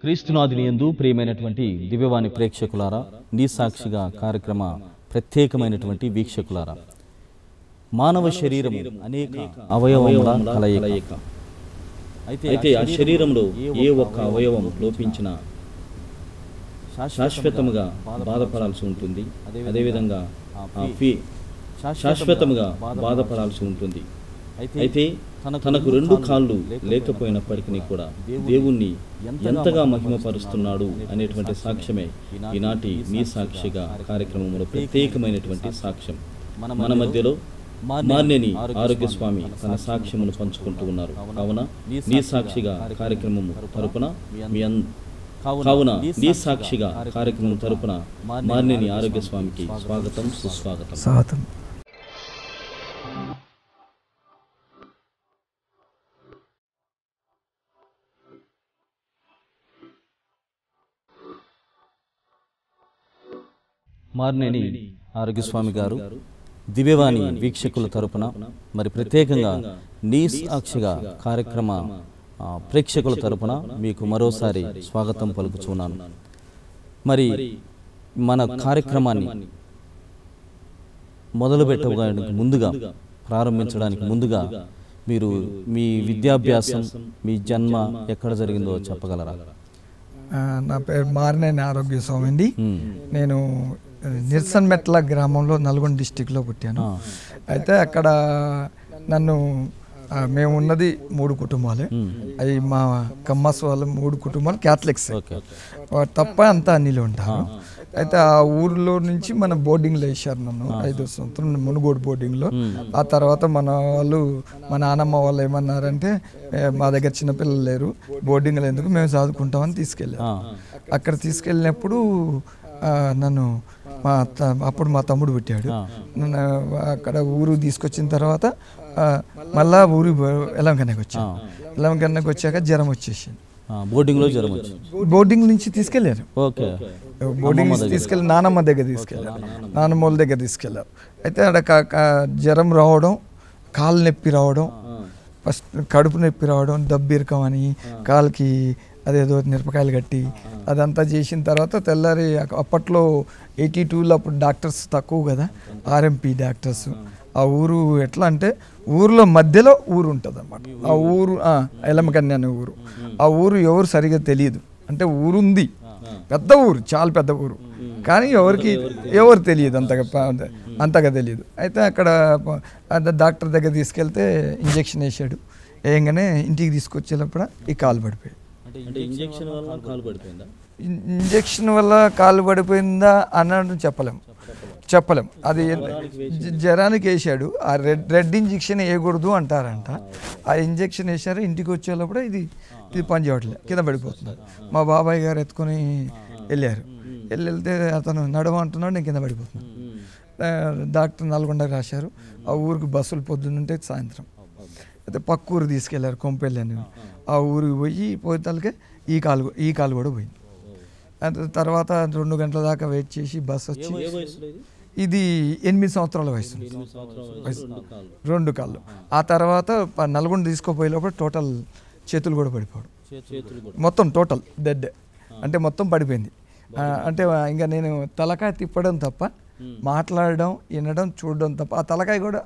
క్రీస్తునాథుని యందు ప్రియమైనటువంటి దివ్యవాణి ప్రేక్షకులారా నీ సాక్షిగా కార్యక్రమ ప్రత్యేకమైనటువంటి వీక్షకులారా మానవ శరీరం అనేక అవయవముల కలయిక అయితే ఆ శరీరంలో ఏ ఒక్క అవయవం లోపించిన శాశ్వతముగా బాధపడాల్సి ఉంటుంది అదేవిధంగా ఆ ఫీ శాశ్వతముగా బాధపడాల్సి ఉంటుంది అయితే తనకు రెండు కాళ్ళు లేకపోయినప్పటికీ కూడా దేవుణ్ణి ఎంతగా మహిమపరుస్తున్నాడు అనేటువంటి సాక్ష్యమే ఈనాటి నీ సాక్షిగా కార్యక్రమంలో ప్రత్యేకమైనటువంటి సాక్ష్యం మన మధ్యలో మార్నేని ఆరోగ్య స్వామి తన సాక్ష్యమును పంచుకుంటూ ఉన్నారు కావున నీ సాక్షిగా కార్యక్రమము తరపున మీ అన్- కావున నీ సాక్షిగా కార్యక్రమం తరపున మార్నేని ఆరోగ్య స్వామికి స్వాగతం సుస్వాగతం స్వాగతం మార్నేని ఆరోగ్యస్వామి గారు దివ్యవాణి వీక్షకుల తరపున మరి ప్రత్యేకంగా నీ సాక్షిగా కార్యక్రమ ఆ, ప్రేక్షకుల తరపున మీకు మరోసారి స్వాగతం పలుకుచున్నాను మరి మన కార్యక్రమాన్ని మొదలు పెట్టడానికి ముందుగా ప్రారంభించడానికి ముందుగా మీరు మీ విద్యాభ్యాసం మీ జన్మ ఎక్కడ జరిగిందో చెప్పగలరా ఆ, నా పేరు మారినేని ఆరోగ్య స్వామి అండి మ్మ్. నేను ఆ, నిరసన్ మెట్ల గ్రామంలో నల్గొండ డిస్టిక్లో పుట్టాను అయితే అక్కడ నన్ను ఆ, మేము ఉన్నది మూడు కుటుంబాలే అవి మా కమ్మస్ వాళ్ళు మూడు కుటుంబాలు క్యాథలిక్స్ ఓకే వారు తప్ప అంతా అన్నిలో ఉంటారు అయితే ఆ ఊర్లో నుంచి మన బోర్డింగ్లో వేశారు నన్ను ఐదో సంవత్సరం మునుగోడు బోర్డింగ్లో ఆ తర్వాత మన వాళ్ళు మా నాన్నమ్మ వాళ్ళు ఏమన్నారంటే "ఏ, మా దగ్గర చిన్నపిల్లలు లేరు బోర్డింగ్లో ఎందుకు మేము చదువుకుంటామని తీసుకెళ్ళారు ఆ, అక్కడ తీసుకెళ్ళినప్పుడు ఆ, నన్ను మా త- అప్పుడు మా తమ్ముడు పుట్టాడు నన్ను అక్కడ ఊరు తీసుకొచ్చిన తర్వాత ఆ, మళ్ళా ఊరు ఎలంకన్నకి వచ్చాను ఎలంకన్నకి వచ్చాక జ్వరం వచ్చేసింది ఆ, బోర్డింగ్లో జ్వరం వచ్చింది బోర్డింగ్ నుంచి తీసుకెళ్ళారు ఓకే బోర్డింగ్ నుంచి తీసుకెళ్ళి నానమ్మ దగ్గర తీసుకెళ్ళారు నానమ్మ వాళ్ళ దగ్గర తీసుకెళ్ళారు అయితే అక్కడ క- క- జ్వరం రావడం కాలు నొప్పి రావడం ఫస్ట్ కడుపు నొప్పి రావడం దబ్బిరకం అని కాలుకి అదేదో మిరపకాయలు కట్టి అదంతా చేసిన తర్వాత తెల్లారి అక- అప్పట్లో ఎయిటీ టూలో అప్పుడు డాక్టర్స్ తక్కువ కదా ఆర్ఎంపీ డాక్టర్స్ ఆ ఊరు ఎట్లా అంటే ఊర్లో మధ్యలో ఊరు ఉంటుంది అనమాట ఆ ఊరు ఆ, ఎలమకన్య అనే ఊరు ఆ ఊరు ఎవరు సరిగా తెలియదు అంటే ఊరుంది పెద్ద ఊరు చాలా పెద్ద ఊరు కానీ ఎవరికి ఎవరు తెలియదు అంతగా ప- అంతగా తెలియదు అయితే అక్కడ ప- అద- డాక్టర్ దగ్గర తీసుకెళ్తే ఇంజెక్షన్ వేసాడు వేయంగానే ఇంటికి తీసుకొచ్చేటప్పుడు ఈ కాలు పడిపోయాడు అంటే ఇంజెక్షన్ వల్ల కాలు పడిపోయిందా ఇన్- ఇంజెక్షన్ వల్ల కాలు పడిపోయిందా అన్నట్టు చెప్పలేం చెప్పలేం అది జ- జ్వరానికి వేసాడు ఆ రెడ్ రెడ్ ఇంజెక్షన్ వేయకూడదు అంటారంట ఆ ఇంజెక్షన్ వేసారు ఇంటికి వచ్చేటప్పుడు ఇది ఇది పని చేయట్లేదు కింద పడిపోతుంది మా బాబాయ్ గారు ఎత్తుకొని వెళ్ళారు వెళ్ళి వెళ్తే అతను నడవ అంటున్నాడు నేను కింద పడిపోతున్నాను ఆ, డాక్టర్ నల్గొండకి రాశారు ఆ ఊరికి బస్సులు పొద్దున్నుంటే సాయంత్రం అయితే పక్క ఊరు తీసుకెళ్లారు కొంపెల్లి అని ఆ ఊరికి పోయి పోయేతలకే ఈ కాలు ఈ కాలు కూడా పోయింది అయితే తర్వాత రెండు గంటల దాకా వెయిట్ చేసి బస్ వచ్చి ఏ వయసులో ఇది ఇది ఎనిమిది సంవత్సరాల వయసు వయసు. రెండు కాళ్ళు ఆ తర్వాత ప- నల్గొండ తీసుకుపోయేటప్పుడు టోటల్ చేతులు కూడా పడిపోవడం చేతులు కూడా మొత్తం టోటల్ డెడ్ అంటే మొత్తం పడిపోయింది ఆ, అంటే ఇంకా నేను తలకాయ తిప్పడం తప్ప మాట్లాడడం వినడం చూడడం తప్ప ఆ తలకాయ కూడా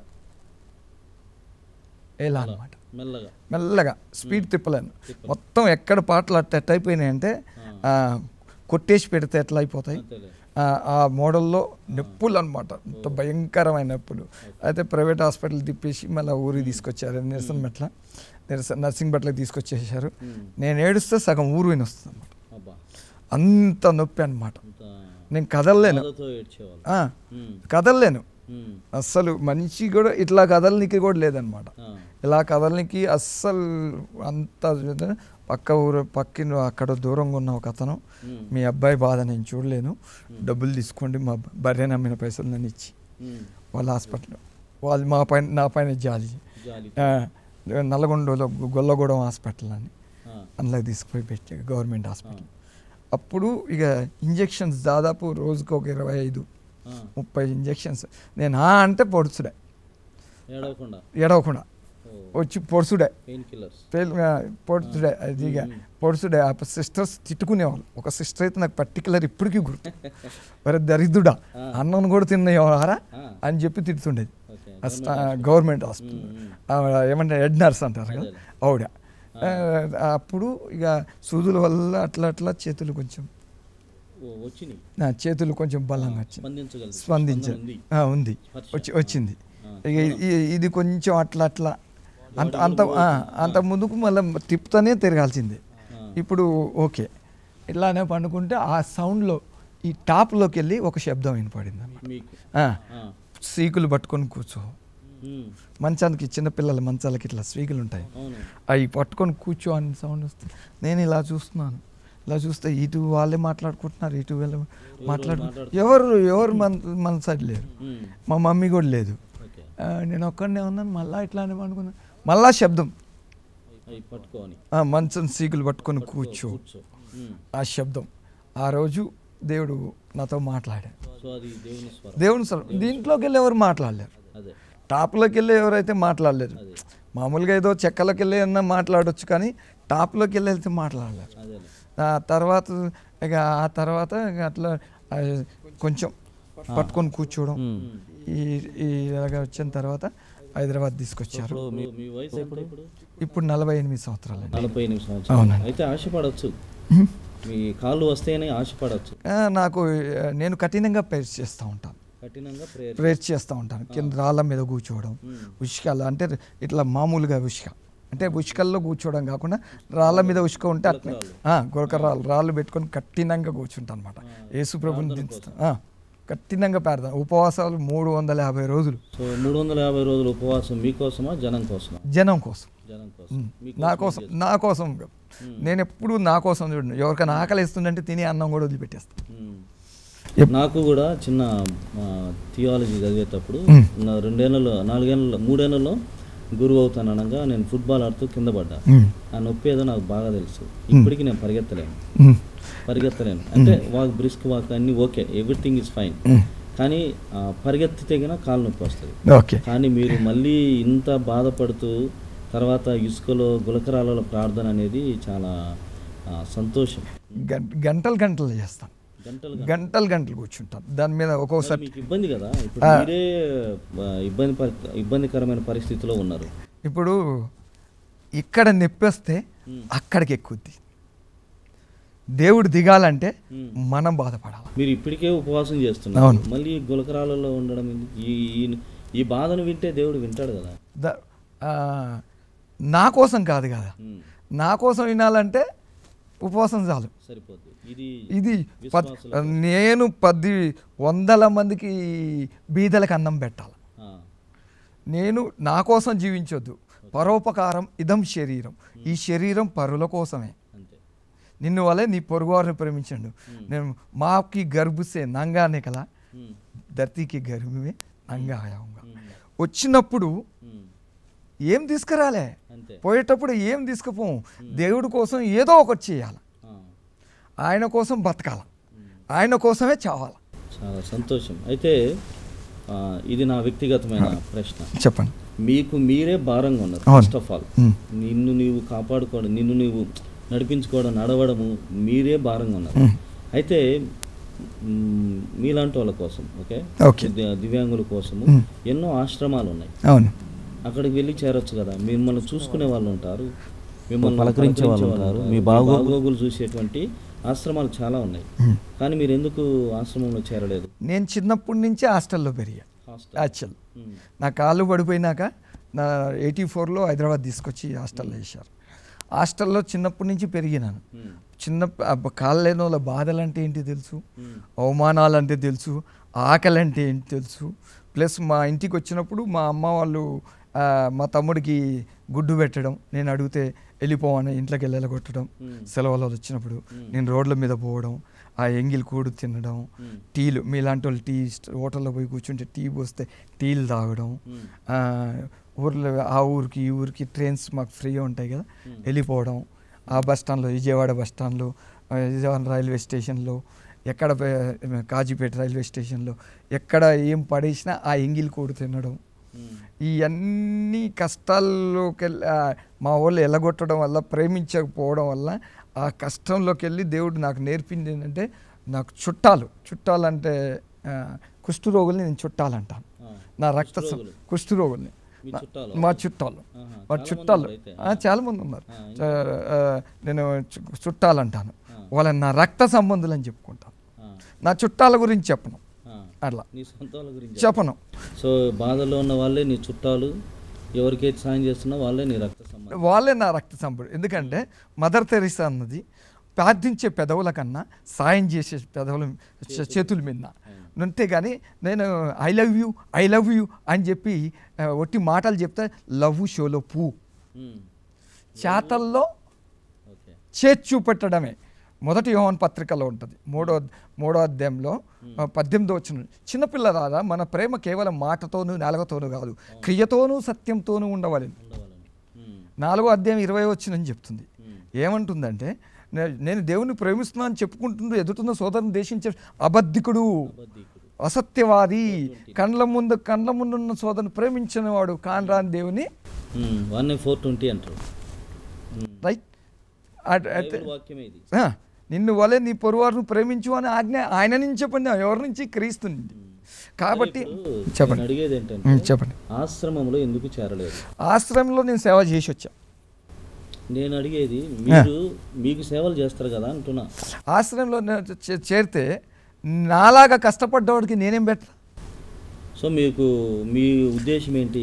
ఎలా అనమాట మెల్లగా మెల్లగా స్పీడ్ తిప్పలేను మొత్తం ఎక్కడ పాటలు అట్ట ఎట్ట అయిపోయినాయంటే ఆ, కొట్టేసి పెడితే ఎట్లా అయిపోతాయి అంతేలే. ఆ, ఆ మోడల్లో నొప్పులు అనమాట అంత భయంకరమైన నొప్పులు అయితే ప్రైవేట్ హాస్పిటల్ తిప్పేసి మళ్ళీ ఊరికి తీసుకొచ్చారు నిరసన మెట్ల నిరసన నర్సింగ్ బట్లకి తీసుకొచ్చేసారు నేను ఏడుస్తే సగం ఊరు విని వస్తుంది అనమాట అబ్బా అంత నొప్పి అనమాట అంత నేను కదలలేను బాధతో ఏడ్చేవాళ్ళు ఆ, ఉమ్, కదలలేను ఉమ్, అస్సలు మనిషి కూడా ఇట్లా కదలనికి కూడా లేదనమాట ఆ, ఇలా కదలనికి అస్సలు అంత పక్క ఊరు పక్కిన అక్కడ దూరంగా ఉన్న ఒక అతను ఉమ్, మీ అబ్బాయి బాధ నేను చూడలేను డబ్బులు తీసుకోండి మా బర్రె నమ్మిన పైసలు నన్ను ఇచ్చి ఉమ్, వాళ్ళ హాస్పిటల్ వాళ్ళు మా పైన నా పైన జాలి జాలి ఆ, నల్గొండలో గొల్లగూడెం హాస్పిటల్ అని ఆ, అందులో తీసుకుపోయి పెట్టారు గవర్నమెంట్ హాస్పిటల్ అప్పుడు ఇక ఇంజెక్షన్స్ దాదాపు రోజుకు ఒక ఇరవై ఐదు ఆ, ముప్పై ఇంజెక్షన్స్ నేను ఆ అంటే పొడుచుడే ఏడవకుండా ఎడవకుండా ఓ, వచ్చి పొడుసుడే పెయిన్ కిల్లర్స్ పేల్ పొడుచుడే అది ఇక పొడుచుడే ఆ సిస్టర్స్ తిట్టుకునేవాళ్ళు ఒక సిస్టర్ అయితే నాకు పర్టికులర్ ఇప్పటికీ గుర్తు మరి దరిద్రుడా అన్నం కూడా తిన్నవారా అని చెప్పి తిడుతుండేది ఓకే గవర్నమెంట్ హాస్పిటల్ ఏమంటే హెడ్ నర్స్ అంటారు కదా ఆవిడ ఆ, అప్పుడు ఇక సూదుల వల్ల అట్లా అట్లా చేతులు కొంచెం వచ్చినాయి నా చేతులు కొంచెం బలంగా వచ్చింది స్పందించగలదు స్పందించారు ఉంది ఆ, ఉంది వచ్చి వచ్చింది ఆ, ఇక ఇ- ఇది కొంచెం అట్లా అట్లా అంత అంత ఆ, అంత ముందుకు మళ్ళీ తిప్పుతూనే తిరగాల్సిందే ఆ, ఇప్పుడు ఓకే ఇట్లానే పండుకుంటే ఆ సౌండ్లో ఈ టాప్లోకి వెళ్ళి ఒక శబ్దం వినపడింది అన్నమాట మీకు ఆ, ఆ, సీకులు పట్టుకొని కూర్చో ఉమ్, మంచానికి చిన్నపిల్లల మంచాలకి ఇట్లా స్వీకులు ఉంటాయి అవును అవి పట్టుకొని కూర్చో అని సౌండ్ వస్తే నేను ఇలా చూస్తున్నాను ఇలా చూస్తే ఇటు వాళ్ళే మాట్లాడుకుంటున్నారు ఇటు వీళ్ళు మాట్లాడు ఎవరు ఎవరు మన మన సైడ్ లేరు ఉమ్, మా మమ్మీ కూడా లేదు ఓకే ఆ, నేను ఒక్కడనే ఉన్నాను మళ్ళా ఇట్లానే అనుకున్నాను మళ్ళా శబ్దం అవి పట్టుకోని ఆ మంచం సీకులు పట్టుకొని కూర్చో కూర్చో ఉమ్, ఆ శబ్దం ఆ రోజు దేవుడు నాతో మాట్లాడాడు సో అది దేవుని స్వరం దేవుని స్వరం దీంట్లోకి వెళ్ళి ఎవరు మాట్లాడలేరు అదే టాప్లోకి వెళ్ళి ఎవరైతే మాట్లాడలేరు అదే మామూలుగా ఏదో చెక్కలోకి వెళ్ళి అన్నా మాట్లాడొచ్చు కానీ టాప్లోకి వెళ్ళి వెళ్తే మాట్లాడలేరు అదే ఆ తర్వాత ఇక ఆ తర్వాత ఇక అట్లా ఆ, కొంచెం పట్టుకొని కూర్చోవడం ఈ ఈ ఇలాగా వచ్చిన తర్వాత హైదరాబాద్ తీసుకొచ్చారు ఇప్పుడు మీ మీ వయసు ఎప్పుడు ఇప్పుడు ఇప్పుడు నలభై ఎనిమిది సంవత్సరాలు నలభై ఎనిమిది సంవత్సరాలు అవునండి. అయితే ఆశపడవచ్చు మీ కాళ్ళు వస్తాయని ఆశపడవచ్చు నాకు ఆ, నేను కఠినంగా ప్రేర్ చేస్తూ ఉంటాను కఠినంగా ప్రేయర్ ప్రేర్ చేస్తూ ఉంటాను కింద రాళ్ళ మీద కూర్చోవడం ఉష్కాలు అంటే ఇట్లా మామూలుగా ఉష్క అంటే ఉష్కల్లో కూర్చోవడం కాకుండా రాళ్ళ మీద ఉష్క ఉంటే అట్లా గురక రాళ్ళు రాళ్ళు పెట్టుకొని కఠినంగా కూర్చుంటాను అనమాట యేసు ప్రభుని దించుతా ఆ, కఠినంగా పెడతాను ఉపవాసాలు మూడు వందల యాభై రోజులు సో మూడు వందల యాభై రోజుల ఉపవాసం మీకోసమా జనం కోసమా జనం కోసం జనం కోసం మీకు నా కోసం నా కోసం కాదు. నేను ఎప్పుడు నా కోసం చూడండి ఎవరికైనా ఆకలి ఇస్తుందంటే తిని అన్నం కూడా వదిలిపెట్టేస్తాను మ్మ్. నాకు కూడా చిన్న థియాలజీ చదివేటప్పుడు నా రెండేళ్ళలో నాలుగేళ్ళలో మూడేళ్లలో గురువు అవుతాను అనగా నేను ఫుట్బాల్ ఆడుతూ కింద పడ్డా ఆ నొప్పి ఏదో నాకు బాగా తెలుసు ఇప్పటికీ నేను పరిగెత్తలేను పరిగెత్తలేను అంటే వాక్ బ్రిస్క్ వాక్ అన్ని ఓకే ఎవ్రీథింగ్ ఇస్ ఫైన్ కానీ ఆ, పరిగెత్తితే కన్నా కాలు నొప్పి వస్తుంది ఓకే కానీ మీరు మళ్ళీ ఇంత బాధపడుతూ తర్వాత ఇసుకలో గులకరాలలో ప్రార్థన అనేది చాలా ఆ, సంతోషం గం- గంటలు గంటలు చేస్తాను గంటలు గంటలు గంటలు కూర్చుంటాను దాని మీద ఒక్కోసారి మీకు ఇబ్బంది కదా ఇప్పుడు మీరే ఆ, ఇబ్బంది పరి- ఇబ్బందికరమైన పరిస్థితిలో ఉన్నారు ఇప్పుడు ఇక్కడ నొప్పి అక్కడికి ఎక్కుద్ది దేవుడు దిగాలంటే మ్మ్. మనం బాధపడాలి మీరు ఇప్పటికే ఉపవాసం చేస్తున్నారు అవును. మళ్ళీ గులకరాలలో ఉండడం ఎందుకు? ఈ ఈ- ఈ బాధను వింటే దేవుడు వింటాడు కదా ద- ఆ, నా కోసం కాదు కదా మ్మ్. నా కోసం వినాలంటే ఉపవాసం చాలు సరిపోద్ది ఇది ఇది పద్ నేను పది వందల మందికి బీదలకు అన్నం పెట్టాలి ఆ, నేను నా కోసం జీవించొద్దు పరోపకారం ఇదం శరీరం ఈ శరీరం పరుల కోసమే అంతే నిన్ను వలె నీ పొరుగువారిని ప్రేమించండు నేను మాకి గర్భసే నంగా నికల మ్మ్. ధరతీకి గర్భమే నంగా ఆయాంగా మ్మ్. వచ్చినప్పుడు మ్మ్. ఏం తీసుకురాలే అంతే పోయేటప్పుడు ఏం తీసుకుపోం దేవుడి కోసం ఏదో ఒకటి చేయాలి ఆ, ఆయన కోసం బతకాల ఆయన కోసమే చావాలి చాలా సంతోషం అయితే ఆ, ఇది నా వ్యక్తిగతమైన ప్రశ్న చెప్పండి మీకు మీరే భారంగా ఉన్నారు అవును. First of all hmm. నిన్ను నీవు కాపాడుకోవడం నిన్ను నీవు నడిపించుకోవడం నడవడము మీరే భారంగా ఉన్నారు మ్మ్. అయితే మ్మ్, మీలాంటి వాళ్ళ కోసం ఓకే ఓకే ది- దివ్యాంగుల కోసము మ్మ్. ఎన్నో ఆశ్రమాలు ఉన్నాయి అవును అక్కడికి వెళ్ళి చేరొచ్చు కదా మిమ్మల్ని చూసుకునే వాళ్ళు ఉంటారు మిమ్మల్ని పలకరించే వాళ్ళు ఉంటారు. మీ మీ బాగోగు- బాగోగులు చూసేటువంటి ఆశ్రమాలు చాలా ఉన్నాయి మ్మ్. కానీ మీరు ఎందుకు ఆశ్రమంలో చేరలేదు నేను చిన్నప్పటి నుంచే హాస్టల్లో పెరిగా హాస్టల్ యాక్చువల్ మ్మ్. నా కాళ్ళు పడిపోయినాక నా ఎయిటీ ఫోర్లో హైదరాబాద్ తీసుకొచ్చి హాస్టల్లో వేశారు హాస్టల్లో చిన్నప్పటి నుంచి పెరిగినాను మ్మ్. చిన్న అబ్బ, కాళ్ళు లేని వాళ్ళ బాధలు అంటే ఏంటి తెలుసు మ్మ్. అవమానాలు అంటే తెలుసు ఆకలి అంటే ఏంటి తెలుసు ప్లస్ మా ఇంటికి వచ్చినప్పుడు మా అమ్మ వాళ్ళు ఆ, మా తమ్ముడికి గుడ్డు పెట్టడం నేను అడిగితే వెళ్ళిపోవని ఇంట్లోకి వెళ్ళగొట్టడం మ్మ్. సెలవులు వచ్చినప్పుడు నేను రోడ్ల మీద పోవడం ఆ ఎంగిల్ కూడు తినడం మ్మ్. టీలు మీలాంటి వాళ్ళు టీ స్ట్- హోటల్లో పోయి కూర్చుంటే టీ పోస్తే టీలు తాగడం మ్మ్. ఆ, ఊర్లో ఆ ఊరికి ఈ ఊరికి ట్రైన్స్ మాకు ఫ్రీగా ఉంటాయి కదా మ్మ్. వెళ్ళిపోవడం ఆ బస్ స్టాండ్లో విజయవాడ బస్ స్టాండ్లో ఆ, విజయవాడ రైల్వే స్టేషన్లో ఎక్కడ పే- కాజీపేట రైల్వే స్టేషన్లో ఎక్కడ ఏం పడేసినా ఆ ఎంగిల్ కూడు తినడం ఈ అన్ని కష్టాల్లోకి వెళ్ళి ఆ, మా వాళ్ళు ఎలగొట్టడం వల్ల ప్రేమించకపోవడం వల్ల ఆ కష్టంలోకి వెళ్ళి దేవుడు నాకు నేర్పింది ఏంటంటే నాకు చుట్టాలు చుట్టాలంటే ఆ, కుష్ఠరోగుల్ని నేను చుట్టాలంటాను నా రక్త సం- కుష్ఠరోగులు? కుష్ఠరోగుల్ని మీ నా- చుట్టాలు? మా చుట్టాలు ఆహా, మా చాలా మంది చుట్టాలు ఉన్నారు అయితే. ఆ, చాలా మంది ఉన్నారు ఆ, చ- ఆ, నేను చు- చుట్టాలంటాను ఆ. వాళ్ళని నా రక్త సంబంధులు అని చెప్పుకుంటాను ఆ, నా చుట్టాల గురించి చెప్పను ఆ. అట్లా నీ సొంత వాళ్ళ గురించి చెప్పను సో బాధలో ఉన్న వాళ్ళే నీ చుట్టాలు ఎవరికైతే సాయం చేస్తున్నా వాళ్ళే నీ రక్త సంబంధం వాళ్ళే నా రక్త సంబంధులు ఎందుకంటే మదర్ తెరీసా అన్నది ప్రార్థించే పెదవుల కన్నా సాయం చేసే పెదవుల చే- చేతుల మీద అంతే కానీ నేను I love you I love you అని చెప్పి ఆ, ఒట్టి మాటలు చెప్తే లవ్ షోలో పూ ఉమ్, చేతల్లో ఓకే చేతి చూపెట్టడమే మొదటి యోహన్ పత్రికలో ఉంటుంది మూడో మూడో అధ్యాయంలో ఆ, పద్దెనిమిదో వచ్చిన చిన్నపిల్ల రాదా మన ప్రేమ కేవలం మాటతోనూ నేలగతోనూ కాదు క్రియతోనూ సత్యంతోనూ ఉండవాలి ఉండవాలని ఉమ్, నాలుగో అధ్యాయం ఇరవై వచ్చినని చెప్తుంది ఉమ్, ఏమంటుందంటే నే- నేను దేవుని ప్రేమిస్తున్నాను చెప్పుకుంటుంటూ ఎదుటిన్న సోదరుని దేశించే అబద్ధికుడు అబద్ధికుడు అసత్యవాది కండ్ల ముందు కండ్ల ముందున్న సోదరుని ప్రేమించిన వాడు కానరాని దేవుని ఉమ్, వన్ ఫోర్ ట్వంటీ అంటారు um, right at- at- Bible వాక్యమే ఇది ఆ, నిన్ను వలె నీ పొరువారును ప్రేమించు అని ఆజ్ఞ ఆయన నుంచి చెప్పండి ఎవరి నుంచి క్రీస్తు నుండి కాబట్టి ఇప్పుడు చెప్పండి. నేను అడిగేది ఏంటంటే ఉమ్, చెప్పండి ఆశ్రమంలో ఎందుకు చేరలేదు ఆశ్రమంలో నేను సేవ చేసి వచ్చా నేను అడిగేది మీరు మీకు సేవలు చేస్తారు కదా అంటున్నా ఆశ్రమంలో నేను చే- చేరితే నాలాగా కష్టపడ్డవాడికి నేనేం బెటర్ సో మీకు మీ ఉద్దేశం ఏంటి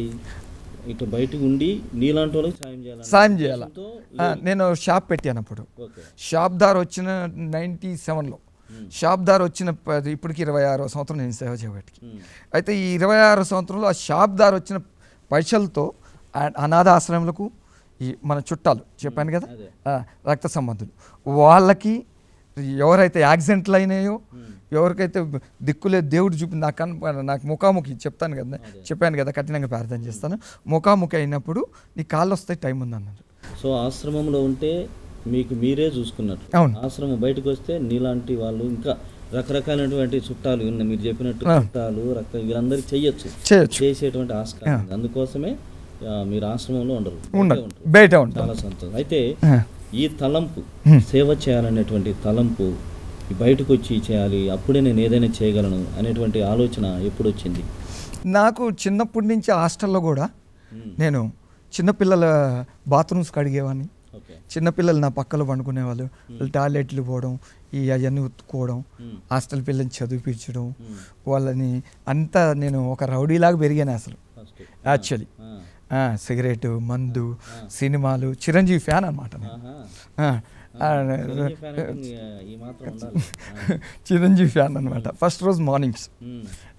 ఇటు బయటకు ఉండి నీలాంటి వాళ్ళకి సాయం చేయాలి సాయం చేయాలా ఆ, నేను షాప్ పెట్టాను అప్పుడు ఓకే షాప్ దార్ వచ్చిన నైంటీ సెవెన్లో షాప్ దార్ వచ్చిన ప- ఇప్పటికి ఇరవై ఆరో సంవత్సరం నేను సేవ చేయబట్టి ఉమ్, అయితే ఈ ఇరవై ఆరు సంవత్సరంలో ఆ షాప్ దార్ వచ్చిన పైసలతో ఆ అనాథ ఆశ్రమాలకు ఈ మన చుట్టాలు చెప్పాను కదా అదే. ఆ, రక్త సంబంధులు వాళ్ళకి ఎవరైతే యాక్సిడెంట్లు అయినాయో ఉమ్, ఎవరికైతే దిక్కులే దేవుడు చూపి నాకు కన నాకు ముఖాముఖి చెప్తాను కదా అదే. చెప్పాను కదా కఠినంగా ప్రార్థన చేస్తాను ముఖాముఖి అయినప్పుడు నీ కాళ్ళు వస్తాయి టైం ఉందన్నారు సో ఆశ్రమంలో ఉంటే మీకు మీరే చూసుకున్నట్టు అవును. ఆశ్రమం బయటకు వస్తే నీలాంటి వాళ్ళు ఇంకా రకరకాలైనటువంటి చుట్టాలు ఉన్న మీరు చెప్పినట్టు ఆ. చుట్టాలు రక్త వీరందరూ చెయ్యొచ్చు చేయొచ్చు చేసేటువంటి ఆస్కారం ఉంది. అందుకోసమే ఆ, మీరు ఆశ్రమంలో ఉండరు బయటే ఉండదు ఉంటారు. బయట ఉంటాం చాలా సంతోషం అయితే ఆ. ఈ తలంపు హ్మ్. సేవ చేయాలనేటువంటి తలంపు ఈ బయటకు వచ్చి చేయాలి అప్పుడే నేను ఏదైనా చేయగలను అనేటువంటి ఆలోచన ఎప్పుడు వచ్చింది నాకు చిన్నప్పటి నుంచి హాస్టల్లో కూడా ఉమ్, నేను చిన్నపిల్లల బాత్రూమ్స్ కడిగేవాడిని ఓకే చిన్నపిల్లలు నా పక్కలో పండుకునేవాళ్ళు వాళ్ళు టాయిలెట్లు పోవడం ఈ అవన్నీ ఉత్తుకోవడం ఉమ్, హాస్టల్ పిల్లల్ని చదివించడం ఉమ్, వాళ్ళని అంతా నేను ఒక రౌడీలాగా పెరిగాను అసలు ఫస్ట్ యాక్చువల్లీ ఆ, సిగరెట్ మందు సినిమాలు చిరంజీవి ఫ్యాన్ అనమాట ఆహా. చిరంజీవి ఫ్యాన్ అంటే ఈ- ఈ మాత్రం ఉండాలి ఆ, చిరంజీవి ఫ్యాన్ అనమాట ఫస్ట్ రోజు మార్నింగ్స్ ఉమ్,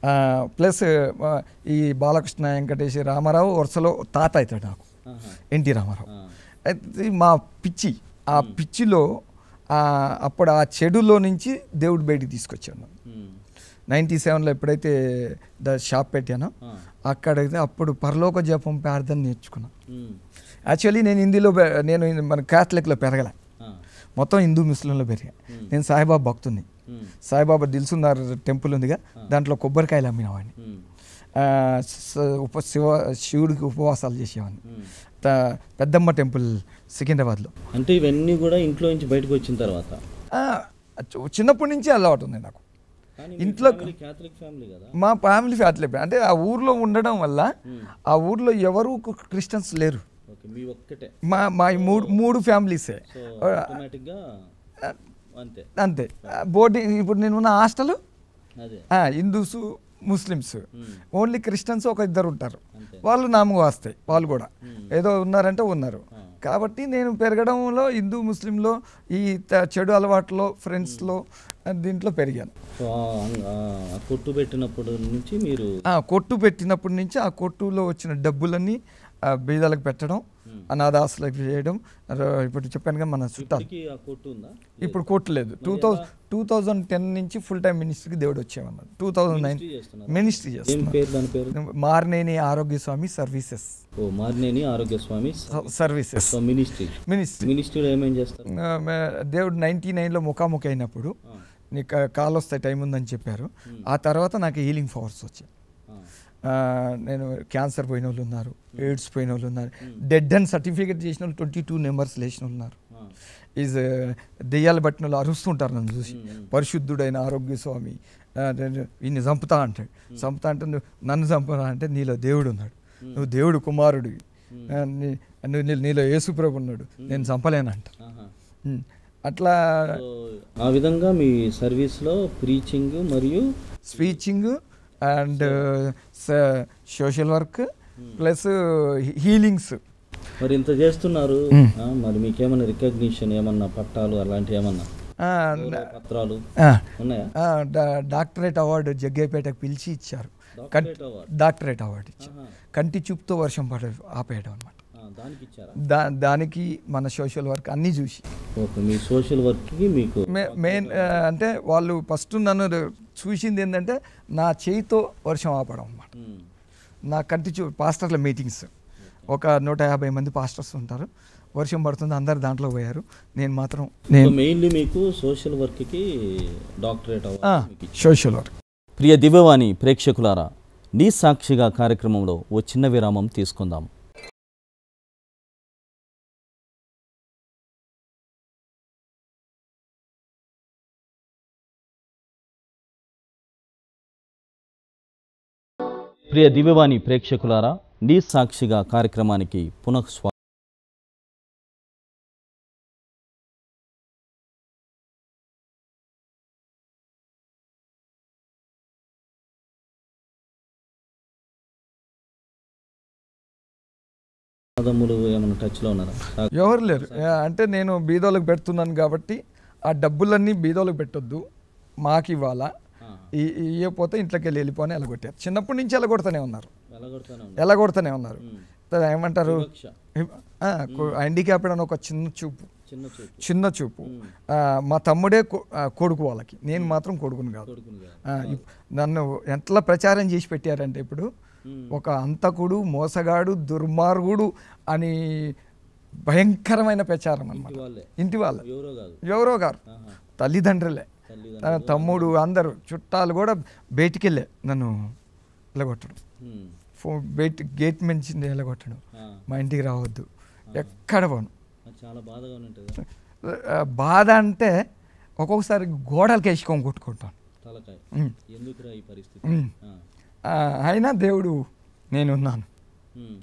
ప్లస్ ఈ బాలకృష్ణ వెంకటేష్ రామారావు వరుసలో తాత అవుతాడు నాకు ఆహా, ఎన్టీ రామారావు ఆ, అయితే మా పిచ్చి ఆ పిచ్చిలో ఆ, అప్పుడు ఆ చెడులో నుంచి దేవుడు బయటికి తీసుకొచ్చాడు నన్ను ఉమ్, నైంటీ సెవెన్లో ఎప్పుడైతే ద షాప్ పెట్టానో ఆ, అక్కడైతే అప్పుడు పరలోక జపం ప్రార్థన నేర్చుకున్నాను ఉమ్, యాక్చువల్లీ నేను హిందీలో పె- నేను మన క్యాథలిక్లో పెరగలే ఆ, మొత్తం హిందూ ముస్లింలో పెరిగా ఉమ్, నేను సాయిబాబా భక్తుని ఉమ్, సాయిబాబా దిల్సుందార్ టెంపుల్ ఉందిగా దాంట్లో కొబ్బరికాయలు అమ్మినవాడిని ఉమ్, ఆ, స- ఉప శివ శివుడికి ఉపవాసాలు చేసేవాడిని ఉమ్. త- పెద్దమ్మ టెంపుల్ సికింద్రాబాద్లో అంటే ఇవన్నీ కూడా ఇంట్లో నుంచి బయటకు వచ్చిన తర్వాత ఆ, చు- చిన్నప్పటి నుంచి అలవాటు ఉంది నాకు కానీ ఇంట్లో- క్యాథలిక్ ఫ్యామిలీ కదా మా ఫ్యామిలీ ఫ్యాట్లే అంటే ఆ ఊర్లో ఉండడం వల్ల ఉమ్, ఆ ఊర్లో ఎవరు క్రిస్టియన్స్ లేరు ఓకే మీ ఒక్కటే మా మా ఈ మూడు మూడు ఫ్యామిలీసే సో ఆటోమేటిక్గా అంతే అంతే బోర్డింగ్ ఇప్పుడు నేను ఉన్న హాస్టల్ అదే Hindus Muslims um, only Christians ఒక ఇద్దరు ఉంటారు అంతే వాళ్ళు నామకు వస్తాయి వాళ్ళు కూడా ఉమ్, ఏదో ఉన్నారంటే ఉన్నారు ఆ, కాబట్టి నేను పెరగడంలో హిందూ ముస్లింలో ఈ త- చెడు అలవాట్లో ఫ్రెండ్స్లో దీంట్లో పెరిగాను సో ఆ- ఆ- ఆ కొట్టు పెట్టినప్పుడు నుంచి మీరు ఆ కొట్టు పెట్టినప్పటి నుంచి ఆ కొట్టులో వచ్చిన డబ్బులన్నీ ఆ బీదలకు పెట్టడం ఉమ్, అనాథాసులకు చేయడం ర- ఇప్పుడు చెప్పాను కదా మన చుట్టాలు ఇప్పటికీ ఆ కొట్టు ఉందా ఇప్పుడు కొట్టు లేదు two thousand two thousand ten నుంచి ఫుల్ టైం మినిస్ట్రీకి దేవుడు వచ్చేవన్నాడు టూ థౌజండ్ నైన్ మినిస్ట్రీ చేస్తున్నారు మినిస్ట్రీ ఏం చేస్తున్నాను పేరు దాని పేరు మార్నేని ఆరోగ్య స్వామి సర్వీసెస్ ఓ మార్నేని ఆరోగ్య స్వామి సర్వీసెస్ సో మినిస్ట్రీ మినిస్ట్రీ మినిస్ట్రీలో ఏమేం చేస్తారు ఆ, మే- దేవుడు నైంటీ నైన్లో ముఖాముఖి అయినప్పుడు ఆ, నీకు కాలు వస్తాయి టైం ఉందని చెప్పారు Hmm. ఆ తర్వాత నాకు హీలింగ్ పవర్స్ వచ్చాయి ఆ, ఆ, నేను క్యాన్సర్ పోయిన వాళ్ళు ఉన్నారు ఎయిడ్స్ పోయిన వాళ్ళు ఉన్నారు డెడ్ అండ్ సర్టిఫికేట్ చేసిన వాళ్ళు ట్వంటీ టూ నెంబర్స్ లేచిన వాళ్ళు ఉన్నారు ఆ. ఈజ్ దెయ్యాలు పట్టిన వాళ్ళు అరుస్తుంటారు నన్ను చూసి మ్మ్, మ్మ్. పరిశుద్ధుడైన ఆరోగ్య స్వామి ఆ, నేను ఈయన్ని చంపుతా అంటాడు చంపుతా అంటే నువ్వు నన్ను చంపుతా అంటే నీలో దేవుడు ఉన్నాడు నువ్వు దేవుడు కుమారుడివి ఆ, నీ- నువ్వు నీ- నీలో యేసుప్రభు ఉన్నాడు నేను చంపలేనంట ఆహా. మ్మ్. అట్లా సో, ఆ విధంగా మీ సర్వీస్లో ప్రీచింగ్ మరియు speeching and social work plus healings మరి ఇంత చేస్తున్నారు మ్మ్. ఆ, మరి మీకేమన్నా రికగ్నిషన్ ఏమన్నా పట్టాలు అలాంటివి ఏమన్నా గౌరవ పత్రాలు ఉన్నాయా డాక్టరేట్ అవార్డు జగ్గయ్యపేటకు పిలిచి ఇచ్చారు డాక్టరేట్ అవార్డ్ డాక్టరేట్ అవార్డు ఇచ్చారు ఆహా. కంటి చూపుతో వర్షం పడ ఆపేయడం అనమాట ఆ, దానికి ఇచ్చారా దా దానికి మన సోషల్ వర్క్ అన్నీ చూసి ఓకే మీ సోషల్ వర్క్కి మీకు మే- మెయిన్ ఆ, అంటే వాళ్ళు ఫస్ట్ నన్ను చూసింది ఏంటంటే నా చేయితో వర్షం ఆపడం అన్నమాట మ్మ్. నా కంటి చూ పాస్టర్ల మీటింగ్స్ ఒక నూట యాభై మంది పాస్టర్స్ ఉంటారు వర్షం పడుతుంది అందరు దాంట్లో పోయారు నేను మాత్రం సో నేను మెయిన్లీ మీకు సోషల్ వర్క్కి డాక్టరేట్ అవార్డు మీకు ఇచ్చారు. సోషల్ వర్క్ ప్రియ దివ్యవాణి ప్రేక్షకులారా నీ సాక్షిగా కార్యక్రమంలో ఓ చిన్న విరామం తీసుకుందాం ప్రియ దివ్యవాణి ప్రేక్షకులారా నీ సాక్షిగా కార్యక్రమానికి పునః స్వా పదములు ఏమైనా టచ్లో ఉన్నారా ఎవరు లేరు ఆ, అంటే నేను బీదోళ్ళకి పెడుతున్నాను కాబట్టి ఆ డబ్బులన్నీ బీదోళ్ళకి పెట్టొద్దు మాకు ఇవ్వాలా ఈ- ఇవ్వకపోతే ఇంట్లోకి వెళ్ళి వెళ్ళిపోని ఎలగొట్టారు చిన్నప్పటి నుంచి ఎలగొడుతూనే ఉన్నారు వెలగొడతానే ఉన్నా ఎలగొడుతూనే ఉన్నారు ఉమ్. త- ఏమంటారు వివక్ష. హ్యాండిక్యాప్డ్ అని ఒక చిన్న చూపు చిన్న చూపు చిన్న చూపు ఉమ్. ఆ, మా తమ్ముడే కొ- ఆ, కొడుకు వాళ్ళకి నేను మాత్రం కొడుకుని కాదు కొడుకుని కాదు. ఆ, ఇప్- నన్ను ఎట్లా ప్రచారం చేసి పెట్టారంటే ఇప్పుడు ఉమ్. ఒక అంతకుడు మోసగాడు దుర్మార్గుడు అని భయంకరమైన ప్రచారం ఇంటి అన్నమాట వాళ్ళే ఇంటి వాళ్ళ ఎవరో కాదు ఎవరో గారు ఆహా. తల్లిదండ్రులే తల్లిదండ్రులు తన తమ్ముడు అందరూ చుట్టాలు కూడా బయటికి వెళ్ళే నన్ను ఎలగొట్టడం ఉమ్. ఫో బయట గేట్ మంచి ఎలగొట్టడం ఆ. మా ఇంటికి రావద్దు ఎక్కడ పోను అది చాలా బాధగా ఉంటుంది ఆ, బాధ అంటే ఒక్కొక్కసారి గోడలకి వేసుకొని కొట్టుకుంటాను తలకాయ ఉమ్. ఎందుకురా ఈ పరిస్థితి ఉమ్. ఆ. ఆ, అయినా దేవుడు నేనున్నాను ఉమ్.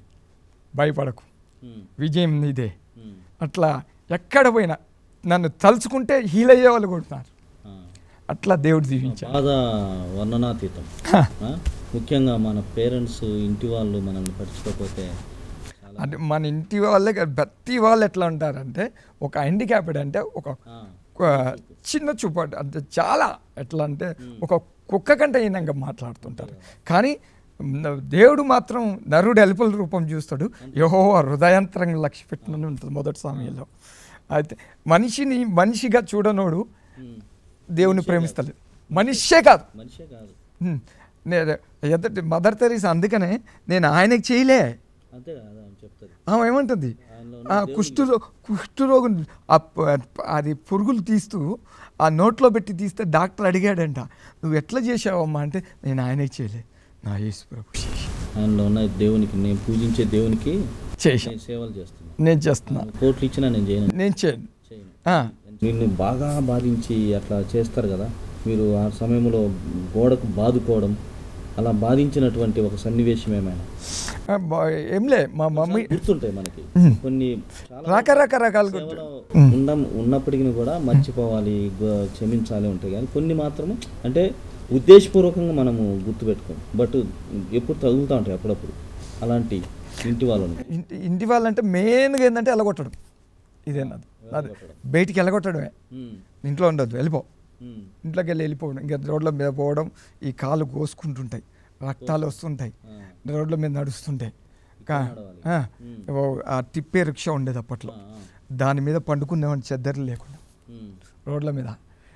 భయపడకు ఉమ్. విజయం నీదే ఉమ్. అట్లా ఎక్కడ పోయినా నన్ను తలుచుకుంటే హీల్ అయ్యే వాళ్ళు కొడుతున్నారు ఆ. అట్లా దేవుడు దీవించాడు బాధ వర్ణనాతీతం ఆ? ముఖ్యంగా మన పేరెంట్స్ ఇంటి వాళ్ళు మనల్ని పట్టించుకోకపోతే చాలా అంటే మన ఇంటి వాళ్ళే కాదు, ప్రతి వాళ్ళు ఎట్లా ఉంటారంటే ఒక హ్యాండిక్యాప్డ్ అంటే ఒక ఆ. ఒక చిన్న చూపు అంటే- అంటే చాలా ఎట్లా అంటే ఒక కుక్క కంటే ఈనంగా మాట్లాడుతుంటారు కానీ న- దేవుడు మాత్రం నరుడు ఎలుపల రూపం చూస్తాడు యహో హృదయంతరంగా లక్ష్య పెట్టినని ఉంటుంది మొదటి సమయంలో అయితే మనిషిని మనిషిగా చూడనోడు ఉమ్. దేవుని ప్రేమిస్తలేదు మనిషే కాదు మనిషే కాదు హ్మ్. నేను ఎదటి మదర్ తెరీసా అందుకనే నేను ఆయనకి చేయలే అంతే కదా అని చెప్తుంది ఆమె ఏమంటుంది ఆయనలో ఆ కుష్ఠురో కుష్ఠరోగం ఆ ప- అది పురుగులు తీస్తూ ఆ నోట్లో పెట్టి తీస్తే డాక్టర్ అడిగాడంట నువ్వు ఎట్లా చేసావమ్మా అంటే నేను ఆయనకి చేయలే నా యేసు ప్రభు చేసి ఆయనలో ఉన్న దేవునికి నేను పూజించే దేవునికి చేశాను నేను సేవలు చేస్తున్నాను నేను చేస్తున్నా కోట్లు ఇచ్చినా నేను చేయను నేను చేయను చేయను ఆ, నిన్ను బాగా బాధించి అట్లా చేస్తారు కదా మీరు ఆ సమయంలో గోడకు బాదుకోవడం అలా బాధించినటువంటి ఒక సన్నివేశం ఏమైనా ఆ, బా- ఏంలే మా మమ్మీ గుర్తుంటాయి మనకి ఉమ్. కొన్ని చాలా రకరకరకాలు సేవలో ఉన్న ఉన్నప్పటికీ కూడా మర్చిపోవాలి గ- క్షమించాలి ఉంటాయి కానీ కొన్ని మాత్రము అంటే ఉద్దేశపూర్వకంగా మనము గుర్తుపెట్టుకోం బట్ ఎప్పుడు తగులుతూ ఉంటాయి అప్పుడప్పుడు అలాంటి ఇంటి వాళ్ళని ఇంటి ఇంటి వాళ్ళంటే మెయిన్గా ఏంటంటే ఎలగొట్టడం ఇదేనది అది బయటికి ఎలగొట్టడమే ఉమ్, ఇంట్లో ఉండదు వెళ్ళిపో ఉమ్, ఇంట్లోకి వెళ్ళి వెళ్ళిపోవడం ఇంకా రోడ్ల మీద పోవడం ఈ కాలు కోసుకుంటుంటాయి రక్తాలు వస్తుంటాయి ఆ, రోడ్ల మీద నడుస్తుంటాయి కా- నడవాలి. ఆ, ఉమ్. ఓ ఆ టిప్పే రిక్షా ఉండేది అప్పట్లో ఆ, ఆ, దాని మీద పండుకునేవాడిని చెద్దరు లేకుండా ఉమ్, రోడ్ల మీద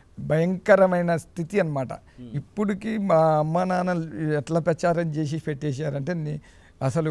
భయంకరమైన స్థితి అన్నమాట ఇప్పటికి మా అమ్మ నాన్న ఎట్లా ప్రచారం చేసి పెట్టేశారంటే నీ- అసలు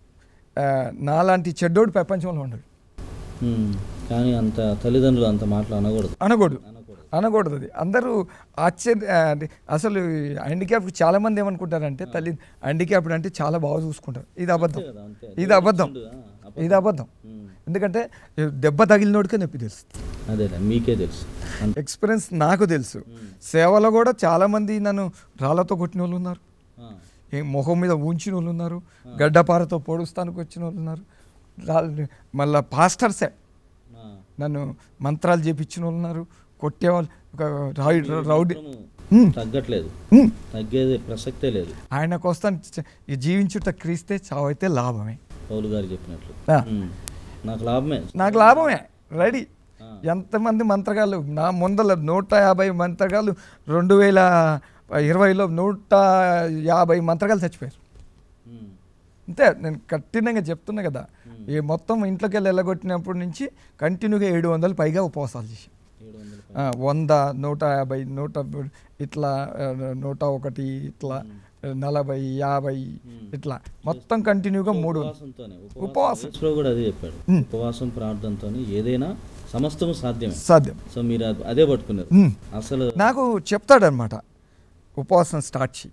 ఆ, నాలాంటి చెడ్డోడు ప్రపంచంలో ఉండడు ఉమ్. కానీ అంత తల్లిదండ్రులు అంత మాటలు అనకూడదు అనకూడదు అనకూడదు అనకూడదు అది అందరూ ఆశ్చర్య ఆ, అంటే అసలు హ్యాండిక్యాప్ చాలా మంది ఏమనుకుంటారంటే తల్లి హ్యాండిక్యాప్డ్ అంటే చాలా బాగా చూసుకుంటారు ఇది అబద్ధం కదా, అంతే. ఇది అబద్ధం ఆ, అబద్ధం. ఇది అబద్ధం ఉమ్. ఎందుకంటే దెబ్బ తగిలినోడికే నొప్పి తెలుస్తుంది అదేలే మీకే తెలుసు అంతే. ఎక్స్పీరియన్స్ నాకు తెలుసు సేవలో కూడా చాలామంది నన్ను రాళ్ళతో కొట్టిన వాళ్ళు ఉన్నారు ఆ, ఏ మొహం మీద ఉంచిన వాళ్ళు ఉన్నారు గడ్డపారతో పొడుస్తానికి వచ్చిన వాళ్ళు ఉన్నారు రాళ్ళు- మళ్ళా పాస్టర్సే ఆ. నన్ను మంత్రాలు చేపించిన వాళ్ళు ఉన్నారు కొట్టేవాళ్ళు ఒక రౌడీ రౌడీ మాత్రము ఉమ్, తగ్గట్లేదు ఉమ్. తగ్గేది ప్రసక్తే లేదు ఆయన కోసం ఈ జీవించుట క్రీస్తే చావైతే లాభమే పౌలు గారు చెప్పినట్లు ఆ. ఉమ్. నాకు లాభమే నాకు లాభమే రెడీ ఆ. ఎంతమంది మంత్రగాళ్ళు నా ముందల నూట యాభై మంత్రగాళ్ళు రెండు వేల ఇరవైలో నూట యాభై మంత్రగాళ్ళు చచ్చిపోయారు ఉమ్. అంతే నేను కఠినంగా చెప్తున్నా కదా ఈ మొత్తం ఇంట్లోకి వెళ్ళి వెళ్ళగొట్టినప్పటి నుంచి కంటిన్యూగా ఏడు వందలు పైగా ఉపవాసాలు చేశాం ఏడు వందల పై- ఆ, వంద నూట యాభై నూట ఇట్లా ఆ, నూట ఒకటి ఇట్లా నలభై యాభై ఇట్లా మొత్తం కంటిన్యూగా మూడు ఉపవాసంతోనే ఉపవాసం. ఉపవాసం యేసుప్రభు కూడా అదే చెప్పాడు ఉపవాసం ప్రార్థనతోనే ఏదైనా సమస్తము సాధ్యమే సాధ్యం సో మీరు అది- అదే పట్టుకున్నారు ఉమ్. అసలు నాకు చెప్తాడనమాట ఉపవాసం స్టార్ట్ చేయి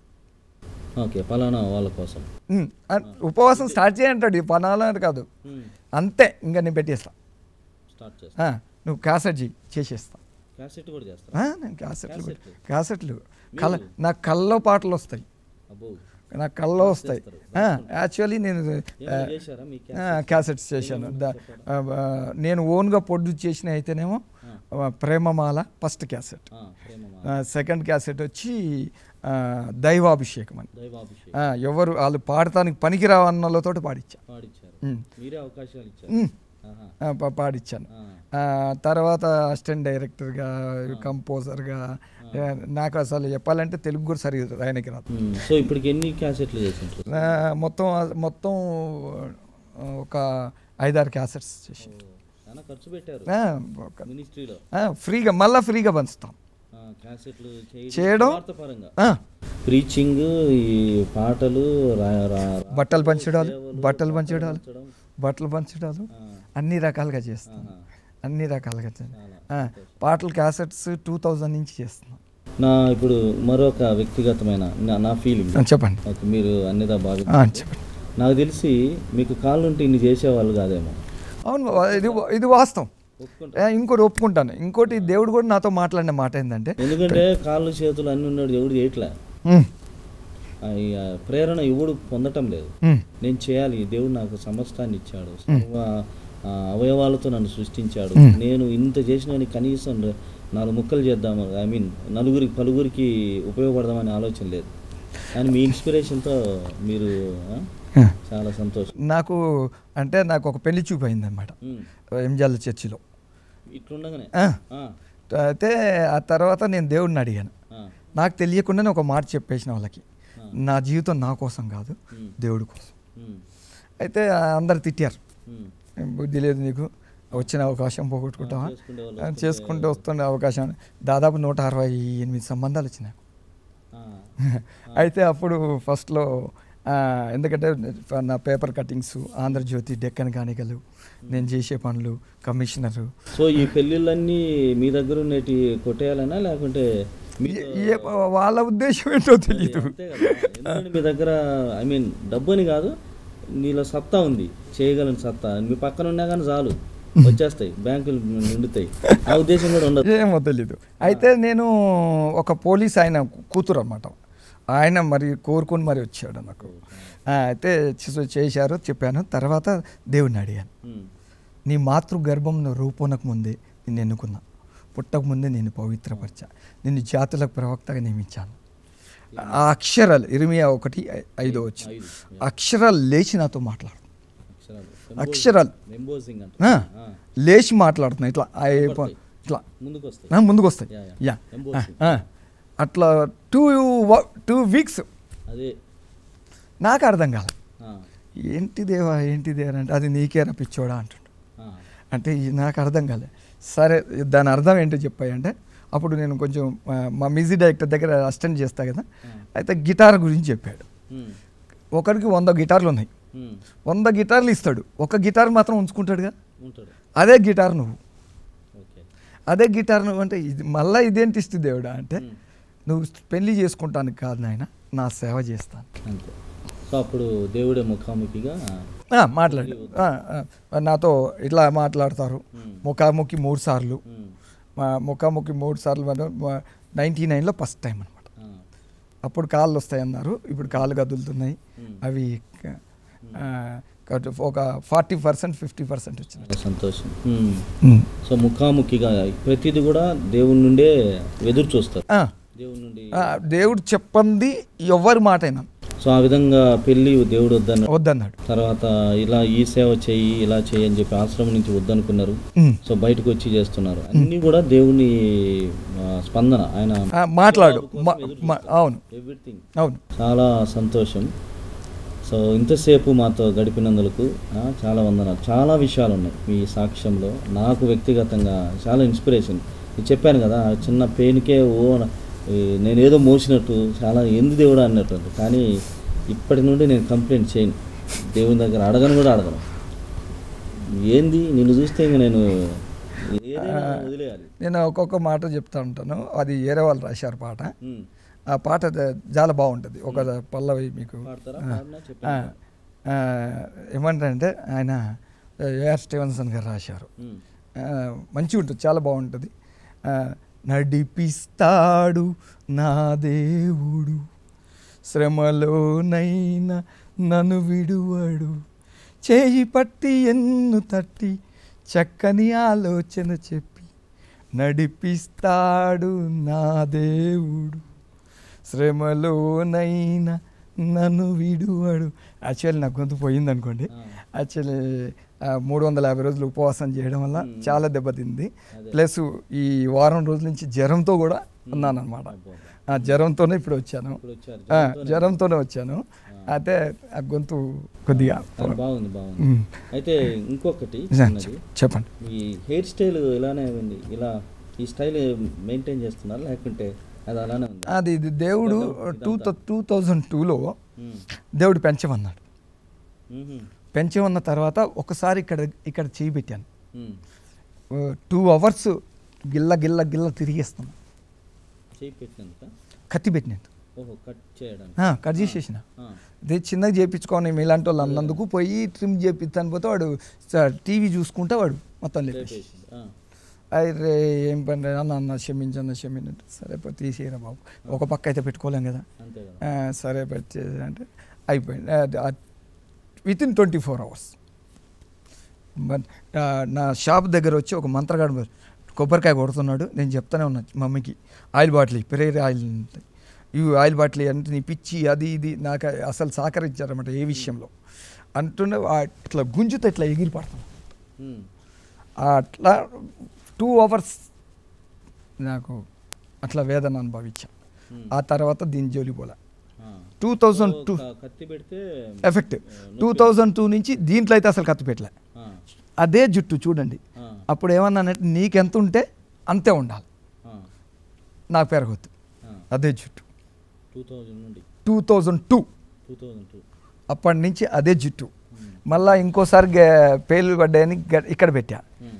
ఓకే పలానా వాళ్ళ కోసం ఉమ్, అన్- ఉపవాసం స్టార్ట్ చేయంటాడు ఈ పనాలని కాదు ఉమ్. అంతే ఇంకా నేను పెట్టేస్తా స్టార్ట్ చేస్తా ఆ, నువ్వు క్యాసెట్ చేయి చేసేస్తా క్యాసెట్ కూడా చేస్తా ఆ, నేను క్యాసెట్లు పెట్- క్యాసెట్లు? క్యాసెట్లు కళ్ళ నా కళ్ళలో పాటలు వస్తాయి అబ్బో నా కళ్ళలో వస్తాయి యాక్చువల్లీ నేను ఏమైనా చేశారా మీ ఆ, క్యాసెట్స్ చేశాను దా- ఆ, ఆ, నేను ఓన్గా ప్రొడ్యూస్ చేసిన అయితేనేమో ఆ, ప్రేమమాల ఫస్ట్ క్యాసెట్ ఆ, ప్రేమ మా- ఆ, సెకండ్ క్యాసెట్ వచ్చి ఆ, దైవాభిషేకం అని దైవాభిషేకం ఆ, ఎవరు వాళ్ళు పాడటానికి పనికిరావన్నలతో పాడిచ్చా ఉమ్. పాడిచ్చారు మీరే అవకాశాలు ఇచ్చారు ఉమ్. ఆహా. ఆ, పా- పాడిచ్చాను ఆ. ఆ, తర్వాత అసిస్టెంట్ డైరెక్టర్గా కంపోజర్గా ఆ, నాకు అసలు చెప్పాలంటే తెలుగు కూడా సరిగ్గా రాయనికి రాదు ఉమ్. సో ఇప్పటికి ఎన్ని క్యాసెట్లు చేసింటారు ఆ, మొత్తం మొత్తం ఆ, ఒక ఐదారు క్యాసెట్స్ చేసి చాలా ఖర్చు పెట్టారు ఆ, ఒక- మినిస్ట్రీలో ఆ, ఫ్రీగా మళ్ళీ ఫ్రీగా పంచుతాం ఆ, క్యాసెట్లు చేయడం? పరంగా ఆ, ప్రీచింగ్ ఈ పాటలు రా- రా- రా- బట్టలు పంచడాలు సేవలు, బట్టలు పంచడాలు పంచడం. బట్టలు పంచడాలు ఆ, అన్ని రకాలుగా చేస్తాం ఆహా. అన్ని రకాలుగా చేస్తాం చాలా ఆ, పాటలు క్యాసెట్స్ టూ థౌజండ్ నుంచి చేస్తున్నాం నా ఇప్పుడు మరొక వ్యక్తిగతమైన నా- నా ఫీలింగ్ ఆ, చెప్పండి ఓకే మీరు అన్నిదా బాగా ఆ, చెప్పండి నాకు తెలిసి మీకు కాళ్ళు ఉంటే ఇన్ని చేసేవాళ్ళు కాదేమో అవును ఇది ఇది వాస్తవం ఒప్పుకుంటా ఆ, ఇంకోటి ఒప్పుకుంటాను ఇంకోటి దేవుడు కూడా నాతో మాట్లాడిన మాట ఏంటంటే ఎందుకంటే కాళ్ళు చేతులు అన్ని ఉన్నాడు ఎవడు చేయట్లే ఉమ్, ఆ, ఈ, ఆ, ప్రేరణ ఎవడు పొందటం లేదు ఉమ్, నేను చేయాలి దేవుడు నాకు సమస్తాన్ని ఇచ్చాడు సర్వ ఆ, అవయవాలతో నన్ను సృష్టించాడు నేను ఇంత చేసిన కనీసం రె- నాలుగు ముక్కలు చేద్దాము ఐ మీన్ నలుగురికి పలుగురికి ఉపయోగపడదామనే ఆలోచన లేదు కానీ మీ ఇన్స్పిరేషన్తో మీరు ఆ, ఆ. చాలా సంతోషం నాకు అంటే నాకు ఒక పెళ్లి చూపు అయిందనమాట ఉమ్. ఎంజాల చర్చిలో ఇట్లుండగానే ఆ, ఆ, అయితే ఆ తర్వాత నేను దేవుడిని అడిగాను ఆ, నాకు తెలియకుండానే ఒక మాట చెప్పేసిన వాళ్ళకి ఆ. నా జీవితం నా కోసం కాదు ఉమ్, దేవుడి కోసం ఉమ్, అయితే అందరు తిట్టారు ఉమ్. "ఏం బుద్ధి లేదు నీకు వచ్చిన అవకాశం పోగొట్టుకుంటావా చేసుకునే వాళ్ళు ఆ, వస్తుంటే- చేసుకుంటూ వస్తుండే అవకాశం దాదాపు నూట అరవై ఎనిమిది సంబంధాలు వచ్చినాయి ఆ, అయితే అప్పుడు ఫస్ట్లో ఆ, ఎందుకంటే నా పేపర్ కటింగ్స్ ఆంధ్రజ్యోతి డెక్కన్ కానికలు నేను చేసే పనులు కమిషనరు సో ఈ పెళ్ళిళ్ళన్నీ మీ దగ్గర ఉన్నటి కొట్టేయాలనా లేకుంటే మీతో- ఏ- వాళ్ళ ఉద్దేశం ఏంటో తెలియదు అంతే కదా ఎందుకంటే మీ దగ్గర ఐ మీన్ డబ్బు అని కాదు నీలో సత్తా ఉంది చేయగలని సత్తా మీ పక్కన ఉన్నా కానీ చాలు వచ్చేస్తాయి బ్యాంకులు నిండుతాయి ఆ ఉద్దేశం కూడా ఉండదు ఏమో తెలీదు అయితే నేను ఒక పోలీస్ ఆయన కూతురు అనమాట ఆయన మరి కోరుకొని మరి వచ్చాడు నాకు ఆ, అయితే చే- చేశారు చెప్పాను తర్వాత దేవుడిని అడిగాను ఉమ్, నీ మాతృ గర్భం రూపొనకు ముందే నిన్ను ఎన్నుకున్నా పుట్టక ముందే నేను పవిత్రపరిచా నిన్ను జాతులకు ప్రవక్తగా నియమించాను ఆ అక్షరాలు ఇరిమియా ఒకటి ఐ- ఐదో వచ్చి ఐదు. అక్షరాలు లేచి నాతో మాట్లాడు అక్షరాలు అక్షరాలు ఎంబోజింగ్ అంట ఆ, ఆ, లేచి మాట్లాడుతున్నాయి ఇట్లా ఆ ఏ- ఇట్లా ముందుకు వస్తాయి ఆ, ముందుకు వస్తాయి యా, యా. Yeah Embossing. ఆ, అట్లా టూ టూ వీక్స్ అదే నాకు అర్థం కాదు ఆ, ఏంటి దేవా ఏంటి దేవా అంటే అది నీకే రప్పించోడా అంటుండు ఆ, అంటే ఇది నాకు అర్థం కాలే సరే దాని అర్థం ఏంటో చెప్పాయి అంటే అప్పుడు నేను కొంచెం ఆ, మా మ్యూజిక్ డైరెక్టర్ దగ్గర అసిస్టెంట్ చేస్తా కదా అయితే గిటార్ గురించి చెప్పాడు ఉమ్, ఒకరికి వంద గిటార్లు ఉన్నాయి ఉమ్, వంద గిటార్లు ఇస్తాడు ఒక గిటార్ మాత్రం ఉంచుకుంటాడుగా ఉంటాడు అదే గిటార్ నువ్వు ఓకే అదే గిటార్ నువ్వు అంటే ఇది మళ్ళీ ఇదేంటి ఇష్ట దేవుడా అంటే నువ్వు పెళ్లి చేసుకుంటానికి కాదు నాయన నా సేవ చేస్తాను అంతే సో అప్పుడు దేవుడే ముఖాముఖిగా ఆ, మాట్లాడు ఆ, ఆ, నాతో ఇట్లా మాట్లాడతారు ముఖాముఖి మూడు సార్లు ఉమ్, మా ముఖాముఖి మూడు సార్లు నైంటీ నైన్లో ఫస్ట్ టైం అనమాట ఆ, అప్పుడు కాళ్ళు వస్తాయన్నారు ఇప్పుడు కాళ్ళు కదులుతున్నాయి ఉమ్. అవి ఆ, కాబట్టి ఒక ఫార్టీ పర్సెంట్ ఫిఫ్టీ పర్సెంట్ వచ్చినాయి చాలా సంతోషం ఉమ్. సో ముఖాముఖిగా ప్రతిది కూడా దేవుని నుండే ఎదురు చూస్తారు ఆ, దేవుని నుండి ఆ, దేవుడు చెప్పంది ఎవరి మాట అయినా సో ఆ విధంగా పెళ్లి దేవుడు వద్దన్న వద్దన్నాడు తర్వాత ఇలా ఈ సేవ చేయి ఇలా చేయి అని చెప్పి ఆశ్రమం నుంచి వద్దనుకున్నారు ఉమ్. సో బయటకు వచ్చి చేస్తున్నారు అన్నీ కూడా దేవుని ఆ, స్పందన ఆయన ఆ, మాట్లాడు మా- మా- అవును ఎవ్రీథింగ్ అవును చాలా సంతోషం సో ఇంతసేపు మాతో గడిపినందుకు ఆ, చాలా వందనాలు చాలా విషయాలు ఉన్నాయి మీ సాక్ష్యంలో నాకు వ్యక్తిగతంగా చాలా ఇన్స్పిరేషన్ నేను చెప్పాను కదా ఆ చిన్న పెయిన్కే ఓ ఈ నేను ఏదో మోసినట్టు చాలా ఎందు దేవుడు అన్నట్టు కానీ ఇప్పటి నుండి నేను కంప్లైంట్ చేయను దేవుని దగ్గర అడగను కూడా అడగను ఏంది నిన్ను చూస్తే ఇంక నేను ఏదైనా వదిలేయాలి నేను ఒక్కొక్క మాట చెప్తా ఉంటాను అది వేరే వాళ్ళు రాశారు పాట ఉమ్. ఆ పాట ద- చాలా బాగుంటుంది ఒక పల్లవి మీకు పాడతారా ఆ, పాడినా ఆ, చెప్పండి ఆ, ఏమంటారంటే ఆయన ఏఆర్ స్టీవెన్సన్ గారు రాశారు ఉమ్. ఆ, మంచిగా ఉంటుంది చాలా బాగుంటుంది ఆ, నడిపిస్తాడు నా దేవుడు శ్రమలోనైనా నన్ను విడువడు చేయి పట్టి ఎన్ను తట్టి చక్కని ఆలోచన చెప్పి నడిపిస్తాడు నా దేవుడు శ్రమలోనైనా నన్ను విడువడు యాక్చువల్లీ నా గొంతు పోయింది అనుకోండి ఆ. యాక్చువల్లీ మూడు వందల యాభై రోజులు ఉపవాసం చేయడం వల్ల మ్మ్. చాలా దెబ్బతింది అదే. ప్లస్ ఈ వారం రోజుల నుంచి జ్వరంతో కూడా ఉన్నాను అనమాట అబ్బో. ఆ జ్వరంతోనే ఇప్పుడు వచ్చాను ఇప్పుడు వచ్చారు ఆ, జ్వరంతోనే. జ్వరంతోనే వచ్చాను అయితే ఆ గొంతు కొద్దిగా అది బాగుంది బాగుంది మ్మ్. అయితే ఇంకొకటి నిజం, చిన్నది చెప్పండి ఈ హెయిర్ స్టైల్ ఇలానే ఉంది ఇలా ఈ స్టైల్ మెయింటైన్ చేస్తున్నారు లేకుంటే అది అలానే ఉంది అది ఇది దేవుడు టూ టూ థౌజండ్ టూలో దేవుడు పెంచమన్నాడు పెంచమన్న తర్వాత ఒకసారి ఇక్కడ ఇక్కడ చేయి పెట్టాను టూ అవర్స్ గిల్ల గిల్ల గిల్ల తిరిగేస్తున్నాను చేయి పెట్టినందుక కత్తి పెట్టినట్టు ఓహో కట్ చేయడానికి ఆ, కట్ చేసేసిన ఆ, అదే చిన్నగా చేయించుకొని ఇలాంటి వాళ్ళు అన్నందుకు పోయి ట్రిమ్ చేపిస్తాను పోతే వాడు టీవీ చూసుకుంటే వాడు మొత్తం లేపేసి లేపేసింది. ఆ, అరే ఏం పని రా అన్న అన్న క్షమించన్న క్షమించండి సరే పోయి తీసేయరా బాబు ఒక పక్క అయితే పెట్టుకోలేం కదా అంతే కదా ఆ, సరే పెట్టేసి అంటే అయిపోయింది with in twenty four hours but నా షాప్ దగ్గర వచ్చి ఒక మంత్రగాడు మరి కొబ్బరికాయ కొడుతున్నాడు నేను చెప్తానే ఉన్నా మమ్మీకి ఆయిల్ బాటిల్ పెరేరి ఆయిల్ ఉంటాయి ఇవి ఆయిల్ బాటిల్ అంటే నీ పిచ్చి అది ఇది నాకు అసలు సహకరించారన్నమాట ఏ విషయంలో అంటుండే ఆ- ఇట్లా గుంజుతో ఇట్లా ఎగిరి పడుతున్నాను ఉమ్, అట్లా టూ అవర్స్ నాకు అట్లా వేదన అనుభవించాను ఉమ్, ఆ తర్వాత దీని జోలి పోలే ఆ. టూ థౌజండ్ సో టూ క- కత్తి పెడితే ఎఫెక్ట్ టూ థౌజండ్ టూ నుంచి దీంట్లో అయితే అసలు కత్తి పెట్టలే ఆ, అదే జుట్టు చూడండి ఆ, అప్పుడు ఏమన్నానంటే నీకెంత ఉంటే అంతే ఉండాలి ఆ, నాకు పెరగొద్దు ఆ. అదే జుట్టు టూ థౌజండ్ నుండి two thousand two two thousand two అప్పటి నుంచి అదే జుట్టు మళ్ళా ఇంకోసారి గే- పేర్లు పడ్డాయని గ- ఇక్కడ పెట్టా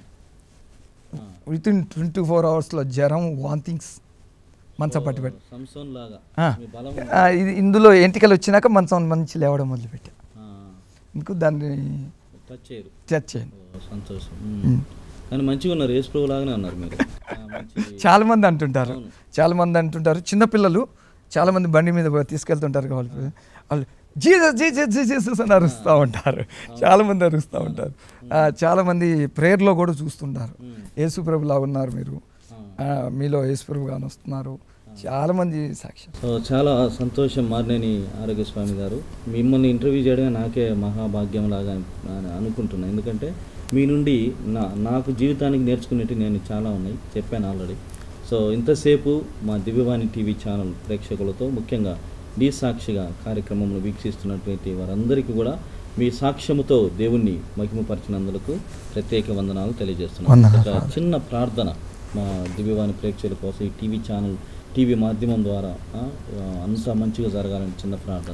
విత్ ఇన్ ట్వంటీ ఫోర్ అవర్స్లో జ్వరం వాంతింగ్స్ మంచం పట్టి పెట్టి సంసోన్ లాగా ఆ. మీ బలం ఆ, ఇది ఇందులో ఎంటికలు వచ్చినాక మంచం మంచి లేవడం మొదలుపెట్టా ఆ, ఇంకూ దాన్ని టచ్ చేయరు టచ్ చేయండి ఓ, సంతోషం ఉమ్. ఉమ్. కానీ మంచిగా ఉన్నారు యేసు ప్రభు లాగానే ఉన్నారు మీరు ఆ, మంచి చాలా మంది అంటుంటారు అవును. చాలా మంది అంటుంటారు చిన్నపిల్లలు చాలా మంది బండి మీద పోయి తీసుకెళ్తుంటారు వాళ్ళు వాళ్ళు జీసస్ జీసస్ జీసస్ అని అరుస్తూ ఉంటారు చాలా మంది అరుస్తూ ఉంటారు ఆ, చాలా మంది ప్రేయర్లో కూడా చూస్తుంటారు ఉమ్. యేసు ప్రభులా ఉన్నారు మీరు ఆ. ఆ, మీలో యేసు ప్రభు గాని వస్తున్నారు చాలా మంది సాక్ష్యం సో చాలా సంతోషం మారినేని ఆరోగ్య స్వామి గారు మిమ్మల్ని ఇంటర్వ్యూ చేయడమే నాకే మహాభాగ్యం లాగా అని అనుకుంటున్నాను ఎందుకంటే మీ నుండి నా నాకు జీవితానికి నేర్చుకునేవి నేను చాలా ఉన్నాయి చెప్పాను ఆల్రెడీ సో ఇంతసేపు మా దివ్యవాణి టీవీ ఛానల్ ప్రేక్షకులతో ముఖ్యంగా డి సాక్షిగా కార్యక్రమంలో వీక్షిస్తున్నటువంటి వారందరికీ కూడా మీ సాక్ష్యముతో దేవుణ్ణి మహిమపరిచినందుకు ప్రత్యేక వందనాలు తెలియజేస్తున్నాను వందనాలు. ఒక చిన్న ప్రార్థన మా దివ్యవాణి ప్రేక్షకుల కోసం ఈ టీవీ ఛానల్ టీవీ మాధ్యమం ద్వారా ఆ, అంతా మంచిగా జరగాలని చిన్న ప్రార్థన చేయాలి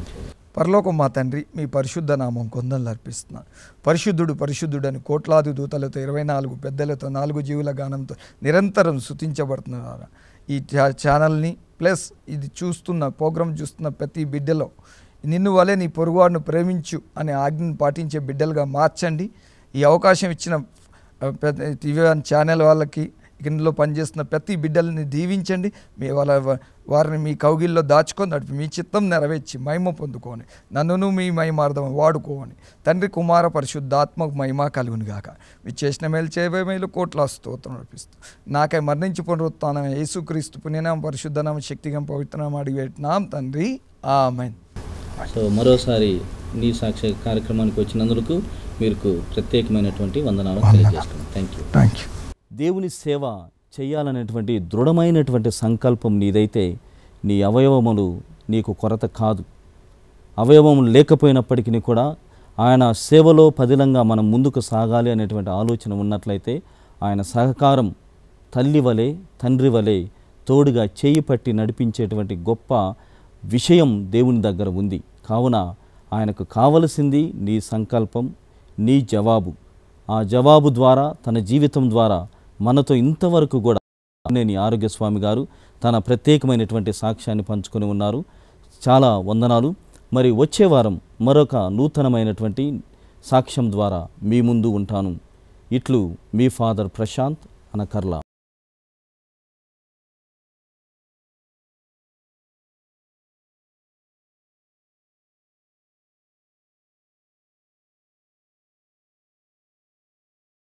పరలోక మా తండ్రి మీ పరిశుద్ధ నామం కొందలు అర్పిస్తున్నాను పరిశుద్ధుడు పరిశుద్ధుడు అని కోట్లాది దూతలతో ఇరవై నాలుగు పెద్దలతో నాలుగు జీవుల గానంతో నిరంతరం శుతించబడుతున్నారు ఈ ఛా- ఛానల్ని ప్లస్ ఇది చూస్తున్న ప్రోగ్రాం చూస్తున్న ప్రతి బిడ్డలో నిన్ను వలె నీ పొరుగువాడిని ప్రేమించు అనే ఆజ్ఞను పాటించే బిడ్డలుగా మార్చండి ఈ అవకాశం ఇచ్చిన ఆ, పెద్ద టీవీ వన్ ఛానల్ వాళ్ళకి ఇందులో పనిచేస్తున్న ప్రతి బిడ్డల్ని దీవించండి మీ వాళ్ళ వారిని మీ కౌగిల్లో దాచుకొని నడిపి మీ చిత్తం నెరవేర్చి మహిమ పొందుకొని నన్నును మీ మహిమార్థం వాడుకోని తండ్రి కుమార పరిశుద్ధాత్మకు మహిమ కలుగును గాక మీరు చేసిన మేలు చేయబోయే మేలు కోట్ల స్తోత్రం నడిపిస్తూ నాకై మరణించి పునరుత్నం యేసుక్రీస్తు పుణ్యనామ పరిశుద్ధనామ శక్తిగం పవిత్రనామ అడిగి పెట్టినాం తండ్రి ఆమెన్ సో మరోసారి నీ సాక్ష్య కార్యక్రమానికి వచ్చినందుకు మీకు ప్రత్యేకమైనటువంటి వందనాలు తెలియజేస్తున్నాను థ్యాంక్ యూ థ్యాంక్ యూ దేవుని సేవ చేయాలనేటువంటి దృఢమైనటువంటి సంకల్పం నీదైతే నీ అవయవములు నీకు కొరత కాదు అవయవములు లేకపోయినప్పటికీ కూడా ఆయన సేవలో పదిలంగా మనం ముందుకు సాగాలి అనేటువంటి ఆలోచన ఉన్నట్లయితే ఆయన సహకారం తల్లి వలె తండ్రి వలె తోడుగా చేయి పట్టి నడిపించేటువంటి గొప్ప విషయం దేవుని దగ్గర ఉంది కావున ఆయనకు కావలసింది నీ సంకల్పం నీ జవాబు ఆ జవాబు ద్వారా తన జీవితం ద్వారా మనతో ఇంతవరకు కూడా నేని ఆరోగ్యస్వామి గారు తన ప్రత్యేకమైనటువంటి సాక్ష్యాన్ని పంచుకొని ఉన్నారు చాలా వందనాలు మరి వచ్చే వారం మరొక నూతనమైనటువంటి సాక్ష్యం ద్వారా మీ ముందు ఉంటాను ఇట్లు మీ ఫాదర్ ప్రశాంత్ అనకర్లా